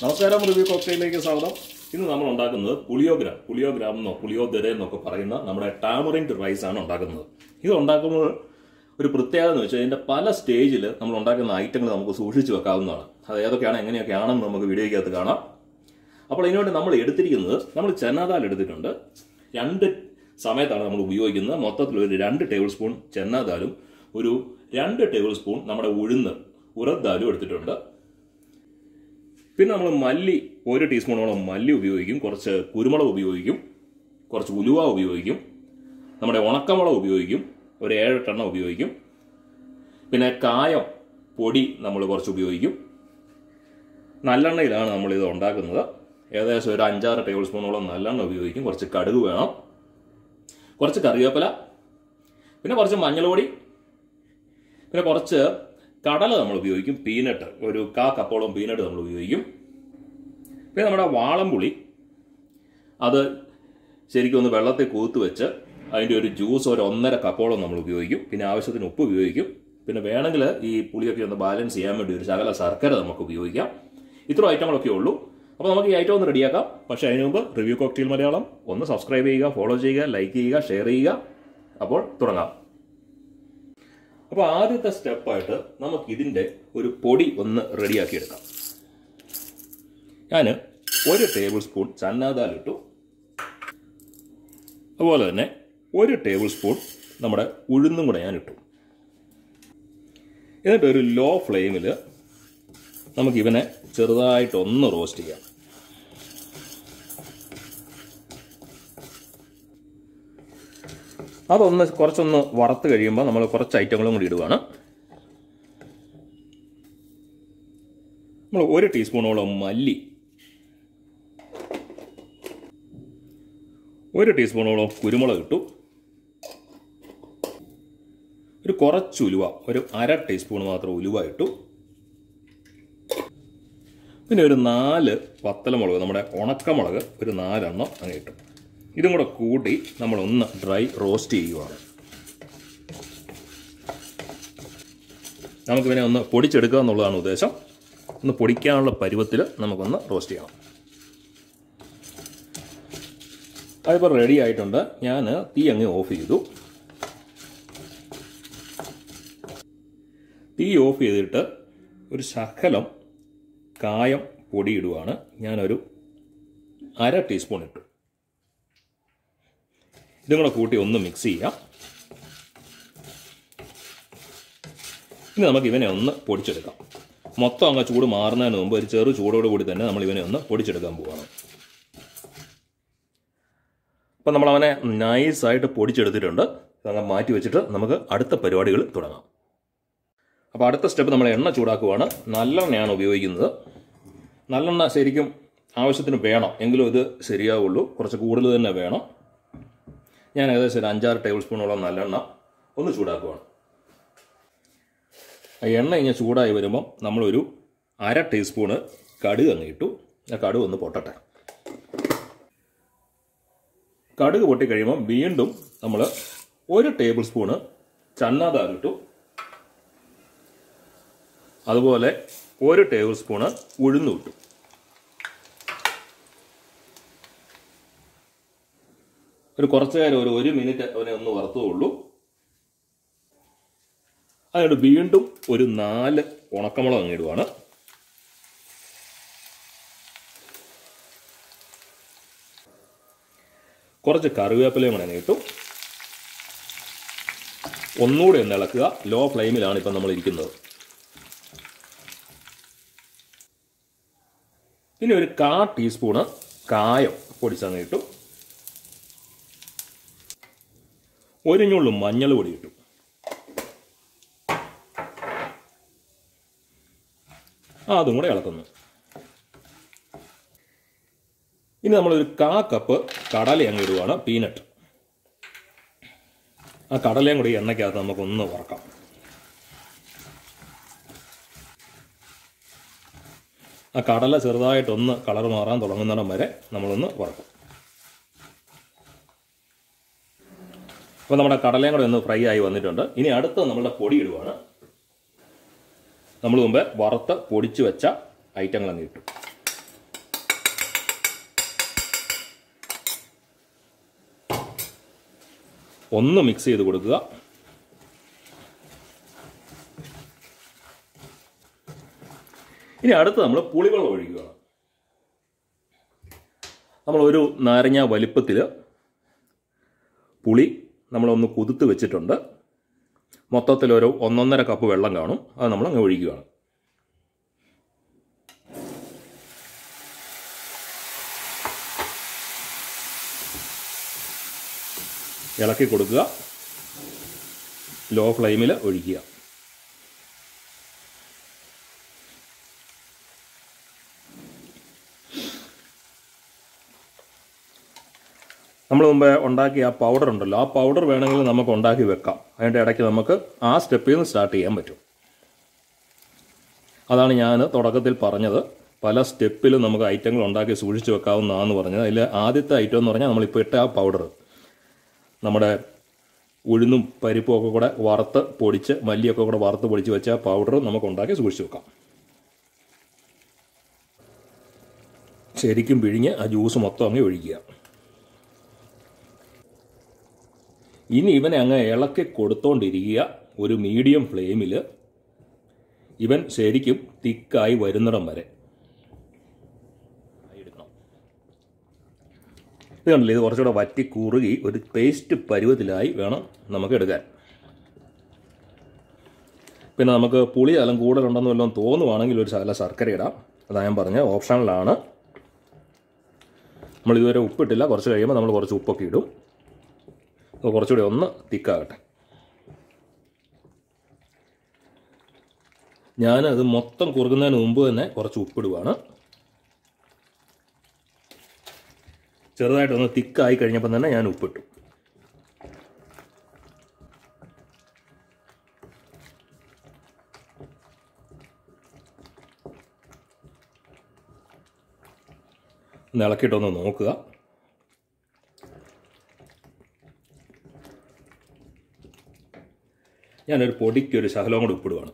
നമസ്കാരം റിവ്യൂ കോക്ടയിലേക്ക് സ്വാഗതം ഇന്ന് നമ്മൾ ഉണ്ടാക്കുന്നത് പുളിയോഗ്രാം പുളിയോഗ്രാം എന്നോ പുളിയോദര എന്നൊക്കെ പറയുന്ന നമ്മുടെ ടാമറിൻഡ് റൈസ് ആണ് ഉണ്ടാക്കുന്നത് ഇത് ഉണ്ടാക്കുമ്പോൾ ഒരു പ്രത്യേകത എന്ന് വെച്ചാൽ ഇതിന്റെ പല സ്റ്റേജിൽ നമ്മൾ ഉണ്ടാക്കുന്ന ഐറ്റങ്ങൾ നമുക്ക് സൂക്ഷിച്ചു വെക്കാവുന്നതാണ് അത് ഏതൊക്കെയാണ് എങ്ങനെയൊക്കെയാണെന്ന് നമുക്ക് വീഡിയോയ്ക്കകത്ത് കാണാം അപ്പോൾ ഇതിനുവേണ്ടി നമ്മൾ എടുത്തിരിക്കുന്നത് നമ്മൾ ചെന്നാദാൽ എടുത്തിട്ടുണ്ട് രണ്ട് സമയത്താണ് നമ്മൾ ഉപയോഗിക്കുന്നത് മൊത്തത്തിൽ ഒരു രണ്ട് ടേബിൾ സ്പൂൺ ചെന്നാദാലും ഒരു രണ്ട് ടേബിൾ സ്പൂൺ നമ്മുടെ ഉഴുന്ന് ഉറദ്ദാലും എടുത്തിട്ടുണ്ട് പിന്നെ നമ്മൾ മല്ലി ഒരു ടീസ്പൂണോളം മല്ലി ഉപയോഗിക്കും കുറച്ച് കുരുമുളക് ഉപയോഗിക്കും കുറച്ച് ഉലുവ ഉപയോഗിക്കും നമ്മുടെ ഉണക്കമുളക് ഉപയോഗിക്കും ഒരു ഏഴെട്ടെണ്ണം ഉപയോഗിക്കും പിന്നെ കായം പൊടി നമ്മൾ കുറച്ച് ഉപയോഗിക്കും നല്ലെണ്ണയിലാണ് നമ്മൾ ഇത് ഉണ്ടാക്കുന്നത് ഏകദേശം ഒരു അഞ്ചാറ് ടേബിൾ സ്പൂണോളം നല്ലെണ്ണ ഉപയോഗിക്കും കുറച്ച് കടുക് വേണം കുറച്ച് കറിവേപ്പില പിന്നെ കുറച്ച് മഞ്ഞൾപ്പൊടി പിന്നെ കുറച്ച് കടല നമ്മൾ ഉപയോഗിക്കും പീനട്ട് ഒരു കാ കപ്പോളം പീനട്ട് നമ്മൾ ഉപയോഗിക്കും പിന്നെ നമ്മുടെ വാളംപുളി അത് ശരിക്കും ഒന്ന് വെള്ളത്തിൽ കൂത്ത് വെച്ച് അതിൻ്റെ ഒരു ജ്യൂസ് ഒരു ഒന്നര കപ്പോളം നമ്മൾ ഉപയോഗിക്കും പിന്നെ ആവശ്യത്തിന് ഉപ്പ് ഉപയോഗിക്കും പിന്നെ വേണമെങ്കിൽ ഈ പുളിയൊക്കെ ഒന്ന് ബാലൻസ് ചെയ്യാൻ വേണ്ടി ഒരു ശകല ശർക്കര നമുക്ക് ഉപയോഗിക്കാം ഇത്ര ഐറ്റങ്ങളൊക്കെ ഉള്ളൂ അപ്പോൾ നമുക്ക് ഈ ഐറ്റം ഒന്ന് റെഡിയാക്കാം പക്ഷേ അതിന് മുമ്പ് റിവ്യൂ കോക്ടീൽ മലയാളം ഒന്ന് സബ്സ്ക്രൈബ് ചെയ്യുക ഫോളോ ചെയ്യുക ലൈക്ക് ചെയ്യുക ഷെയർ ചെയ്യുക അപ്പോൾ തുടങ്ങാം അപ്പോൾ ആദ്യത്തെ സ്റ്റെപ്പായിട്ട് നമുക്ക് ഇതിൻ്റെ ഒരു പൊടി ഒന്ന് റെഡിയാക്കി എടുക്കാം ഞാൻ ഒരു ടേബിൾ സ്പൂൺ ചന്നാദാൽ ഇട്ടു അതുപോലെ തന്നെ ഒരു ടേബിൾ സ്പൂൺ നമ്മുടെ ഉഴുന്നും കൂടെ ഞാൻ ഇട്ടു എന്നിട്ട് ഒരു ലോ ഫ്ലെയിമിൽ നമുക്ക് ഇവനെ ചെറുതായിട്ട് ഒന്ന് റോസ്റ്റ് ചെയ്യാം അതൊന്ന് കുറച്ചൊന്ന് വറുത്ത് കഴിയുമ്പോൾ നമ്മൾ കുറച്ച് ഐറ്റങ്ങളും കൂടി ഇടുവാണ് നമ്മൾ ഒരു ടീസ്പൂണോളം മല്ലി ഒരു ടീസ്പൂണോളം കുരുമുളക് ഇട്ടു ഒരു കുറച്ച് ഉലുവ ഒരു അര ടീസ്പൂൺ മാത്രം ഉലുവ ഇട്ടു പിന്നെ ഒരു നാല് വത്തലമുളക് നമ്മുടെ ഉണക്കമുളക് ഒരു നാലെണ്ണം അങ്ങ് ഇട്ടു ഇതും കൂടെ കൂട്ടി നമ്മളൊന്ന് ഡ്രൈ റോസ്റ്റ് ചെയ്യുവാണ് നമുക്കിതിനെ ഒന്ന് പൊടിച്ചെടുക്കുക എന്നുള്ളതാണ് ഉദ്ദേശം ഒന്ന് പൊടിക്കാനുള്ള പരുവത്തിൽ നമുക്കൊന്ന് റോസ്റ്റ് ചെയ്യണം അതിപ്പോൾ റെഡി ആയിട്ടുണ്ട് ഞാൻ തീ അങ്ങ് ഓഫ് ചെയ്തു തീ ഓഫ് ചെയ്തിട്ട് ഒരു ശകലം കായം പൊടിയിടുവാണ് ഞാനൊരു അര ടീസ്പൂൺ ഇട്ടു ഇതും കൂടെ കൂട്ടി ഒന്ന് മിക്സ് ചെയ്യാം ഇനി നമുക്ക് ഇവനെ ഒന്ന് പൊടിച്ചെടുക്കാം മൊത്തം അങ്ങ് ചൂട് മാറുന്നതിന് മുമ്പ് ഒരു ചെറു ചൂടോട് കൂടി തന്നെ നമ്മൾ ഇവനെ ഒന്ന് പൊടിച്ചെടുക്കാൻ പോവാണ് അപ്പം നമ്മൾ അവനെ നൈസായിട്ട് പൊടിച്ചെടുത്തിട്ടുണ്ട് അതങ്ങ് മാറ്റി വെച്ചിട്ട് നമുക്ക് അടുത്ത പരിപാടികൾ തുടങ്ങാം അപ്പോൾ അടുത്ത സ്റ്റെപ്പ് നമ്മൾ എണ്ണ ചൂടാക്കുവാണ് നല്ലെണ്ണയാണ് ഉപയോഗിക്കുന്നത് നല്ലെണ്ണ ശരിക്കും ആവശ്യത്തിന് വേണം എങ്കിലും ഇത് ശരിയാവുള്ളൂ കുറച്ച് കൂടുതൽ തന്നെ വേണം ഞാൻ ഏകദേശം ഒരു അഞ്ചാറ് ടേബിൾ സ്പൂണോളം നല്ലെണ്ണ ഒന്ന് ചൂടാക്കുവാണ് ആ എണ്ണ ഇങ്ങനെ ചൂടായി വരുമ്പം നമ്മളൊരു അര ടീസ്പൂണ് കടുക് അങ്ങ് ഇട്ടു ആ കടുക് ഒന്ന് പൊട്ടട്ടെ കടുക് പൊട്ടിക്കഴിയുമ്പം വീണ്ടും നമ്മൾ ഒരു ടേബിൾ സ്പൂണ് ചന്നാദാൽ ഇട്ടു അതുപോലെ ഒരു ടേബിൾ സ്പൂണ് ഉഴുന്നു ഇട്ടു ഒരു കുറച്ച് നേരം ഒരു ഒരു മിനിറ്റ് അവനെ ഒന്ന് വറുത്തതുള്ളൂ അതിനോട് വീണ്ടും ഒരു നാല് ഉണക്കമുളക് അങ്ങിടുവാണ് കുറച്ച് കറിവേപ്പിലയും കൂടെ ഇട്ടു ഒന്നുകൂടെ ഒന്ന് ഇളക്കുക ലോ ഫ്ലെയിമിലാണ് ഇപ്പം നമ്മൾ ഇരിക്കുന്നത് പിന്നെ ഒരു കാ ടീസ്പൂണ് കായം പൊടിച്ചങ്ങ് ഇട്ടു ഒരു ഞുള്ളു മഞ്ഞൾ പൊടി ഇട്ടു ആ അതും കൂടെ ഇളക്കുന്നു ഇനി നമ്മളൊരു കാ കപ്പ് കടല അങ്ങ് ഇടുവാണ് പീനട്ട് ആ കടലയും കൂടി എണ്ണയ്ക്കകത്ത് നമുക്കൊന്ന് വറക്കാം ആ കടല ചെറുതായിട്ടൊന്ന് കളർ മാറാൻ തുടങ്ങുന്നിടം വരെ നമ്മളൊന്ന് വറക്കും അപ്പോൾ നമ്മുടെ കടലയും കൂടെ ഒന്ന് ഫ്രൈ ആയി വന്നിട്ടുണ്ട് ഇനി അടുത്ത നമ്മളുടെ പൊടി ഇടുവാണ് നമ്മൾ മുമ്പ് വറുത്ത് പൊടിച്ചു വെച്ച ഐറ്റങ്ങൾ അങ്ങ് ഇട്ടു ഒന്ന് മിക്സ് ചെയ്ത് കൊടുക്കുക ഇനി അടുത്ത് നമ്മൾ പുളിവെള്ളം ഒഴിക്കുക നമ്മൾ ഒരു നാരങ്ങ വലിപ്പത്തിൽ പുളി നമ്മളൊന്ന് കുതിർത്ത് വെച്ചിട്ടുണ്ട് മൊത്തത്തിൽ ഒരു ഒന്നൊന്നര കപ്പ് വെള്ളം കാണും അത് നമ്മൾ അങ്ങ് ഒഴിക്കുകയാണ് ഇളക്കി കൊടുക്കുക ലോ ഫ്ലെയിമിൽ ഒഴിക്കുക നമ്മൾ മുമ്പ് ഉണ്ടാക്കിയ ആ പൗഡർ ഉണ്ടല്ലോ ആ പൗഡർ വേണമെങ്കിൽ നമുക്ക് ഉണ്ടാക്കി വെക്കാം അതിൻ്റെ ഇടയ്ക്ക് നമുക്ക് ആ സ്റ്റെപ്പിൽ നിന്ന് സ്റ്റാർട്ട് ചെയ്യാൻ പറ്റും അതാണ് ഞാൻ തുടക്കത്തിൽ പറഞ്ഞത് പല സ്റ്റെപ്പിലും നമുക്ക് ഐറ്റങ്ങൾ ഉണ്ടാക്കി സൂക്ഷിച്ച് വെക്കാവുന്നതാണെന്ന് പറഞ്ഞത് അതിൽ ആദ്യത്തെ ഐറ്റം എന്ന് പറഞ്ഞാൽ നമ്മളിപ്പോൾ ഇട്ട ആ പൗഡർ നമ്മുടെ ഉഴുന്നും പരിപ്പും ഒക്കെ കൂടെ വറുത്ത് പൊടിച്ച് മല്ലിയൊക്കെ കൂടെ വറുത്ത് പൊടിച്ച് വെച്ച ആ പൗഡർ നമുക്ക് ഉണ്ടാക്കി സൂക്ഷിച്ച് വെക്കാം ശരിക്കും പിഴിഞ്ഞ് ആ ജ്യൂസ് മൊത്തം അങ്ങ് ഒഴിക്കുക ഇനി ഇവനെ അങ്ങ് ഇളക്കി കൊടുത്തോണ്ടിരിക്കുക ഒരു മീഡിയം ഫ്ലെയിമിൽ ഇവൻ ശരിക്കും തിക്കായി വരുന്നിടം വരെ എടുക്കണം ഇത് കണ്ടില്ലേ ഇത് കുറച്ചുകൂടെ വറ്റി കുറുകി ഒരു പേസ്റ്റ് പരുവത്തിലായി വേണം നമുക്ക് എടുക്കാൻ പിന്നെ നമുക്ക് പുളി അലം കൂടുതലുണ്ടെന്ന് വല്ലതും തോന്നുവാണെങ്കിൽ ഒരു ശകല ശർക്കര ഇടാം അതാ ഞാൻ പറഞ്ഞ ഓപ്ഷണലാണ് നമ്മൾ ഇതുവരെ ഉപ്പിട്ടില്ല കുറച്ച് കഴിയുമ്പോൾ നമ്മൾ കുറച്ച് ഉപ്പൊക്കെ ഇടും അപ്പോൾ കുറച്ചുകൂടി ഒന്ന് തിക്കാകട്ടെ ഞാനത് മൊത്തം കുറുകുന്നതിന് മുമ്പ് തന്നെ കുറച്ച് ഉപ്പിടുവാണ് ചെറുതായിട്ടൊന്ന് തിക്കായി കഴിഞ്ഞപ്പോൾ തന്നെ ഞാൻ ഉപ്പിട്ടു ഒന്ന് ഇളക്കിയിട്ടൊന്ന് നോക്കുക ഞാനൊരു പൊടിക്ക് ഒരു ശകലവും കൂടി ഉപ്പിടുവാണ്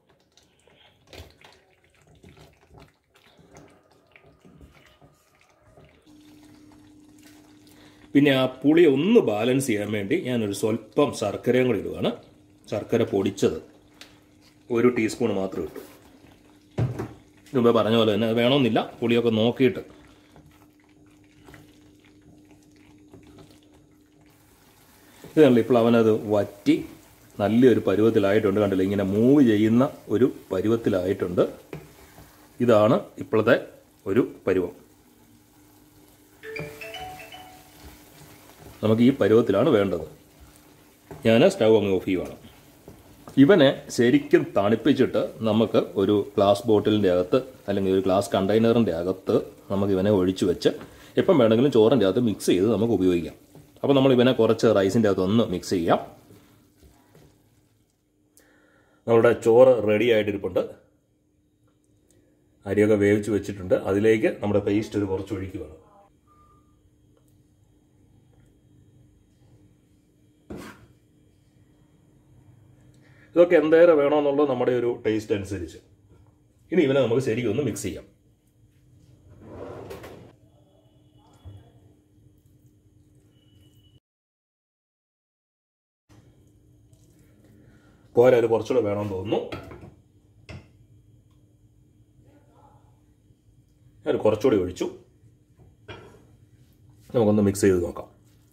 പിന്നെ ആ പുളി ഒന്ന് ബാലൻസ് ചെയ്യാൻ വേണ്ടി ഞാനൊരു സ്വല്പം ശർക്കരയും കൂടി ഇടുവാണ് ശർക്കര പൊടിച്ചത് ഒരു ടീസ്പൂൺ മാത്രം ഇട്ടു മുമ്പേ പറഞ്ഞ പോലെ തന്നെ അത് വേണമെന്നില്ല പുളിയൊക്കെ നോക്കിയിട്ട് ഇത് കണ്ടില്ല ഇപ്പോൾ അവനത് വറ്റി നല്ലൊരു പരുവത്തിലായിട്ടുണ്ട് കണ്ടില്ല ഇങ്ങനെ മൂവ് ചെയ്യുന്ന ഒരു പരുവത്തിലായിട്ടുണ്ട് ഇതാണ് ഇപ്പോഴത്തെ ഒരു പരുവം നമുക്ക് ഈ പരുവത്തിലാണ് വേണ്ടത് ഞാൻ സ്റ്റൗ അങ്ങ് ഓഫ് ചെയ്യുവാണ് ഇവനെ ശരിക്കും തണുപ്പിച്ചിട്ട് നമുക്ക് ഒരു ഗ്ലാസ് ബോട്ടിലിൻ്റെ അകത്ത് അല്ലെങ്കിൽ ഒരു ഗ്ലാസ് കണ്ടെയ്നറിൻ്റെ അകത്ത് നമുക്ക് ഇവനെ ഒഴിച്ചു വെച്ച് എപ്പം വേണമെങ്കിലും ചോറിൻ്റെ അകത്ത് മിക്സ് ചെയ്ത് നമുക്ക് ഉപയോഗിക്കാം അപ്പോൾ നമ്മൾ ഇവനെ കുറച്ച് റൈസിൻ്റെ അകത്ത് ഒന്ന് മിക്സ് ചെയ്യാം നമ്മുടെ ചോറ് റെഡി ആയിട്ടിരിപ്പുണ്ട് അരിയൊക്കെ വേവിച്ച് വെച്ചിട്ടുണ്ട് അതിലേക്ക് നമ്മുടെ പേസ്റ്റ് ഒരു കുറച്ച് ഒഴിക്കുകയാണ് ഇതൊക്കെ എന്തേരെ വേണമെന്നുള്ളത് നമ്മുടെ ഒരു ടേസ്റ്റ് അനുസരിച്ച് ഇനി ഇവനെ നമുക്ക് ശരിക്കും ഒന്ന് മിക്സ് ചെയ്യാം കോര ഒരു കുറച്ചുകൂടെ വേണമെന്ന് തോന്നുന്നു ഞാൻ കുറച്ചുകൂടി ഒഴിച്ചു നമുക്കൊന്ന് മിക്സ് ചെയ്ത് നോക്കാം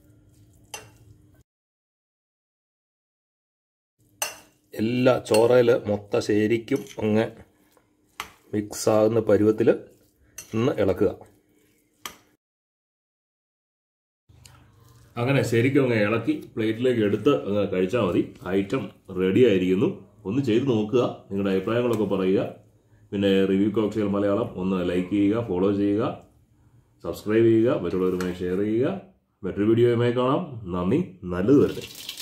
എല്ലാ ചോറയിൽ മൊത്തം ശരിക്കും അങ്ങ് മിക്സ് ആകുന്ന പരുവത്തിൽ ഒന്ന് ഇളക്കുക അങ്ങനെ ശരിക്കും അങ്ങ് ഇളക്കി പ്ലേറ്റിലേക്ക് എടുത്ത് അങ്ങ് കഴിച്ചാൽ മതി ഐറ്റം റെഡി ആയിരിക്കുന്നു ഒന്ന് ചെയ്ത് നോക്കുക നിങ്ങളുടെ അഭിപ്രായങ്ങളൊക്കെ പറയുക പിന്നെ റിവ്യൂ കോക്സിയൽ മലയാളം ഒന്ന് ലൈക്ക് ചെയ്യുക ഫോളോ ചെയ്യുക സബ്സ്ക്രൈബ് ചെയ്യുക മറ്റുള്ളവരുമായി ഷെയർ ചെയ്യുക മറ്റൊരു വീഡിയോയുമായി കാണാം നന്ദി നല്ലത് വരട്ടെ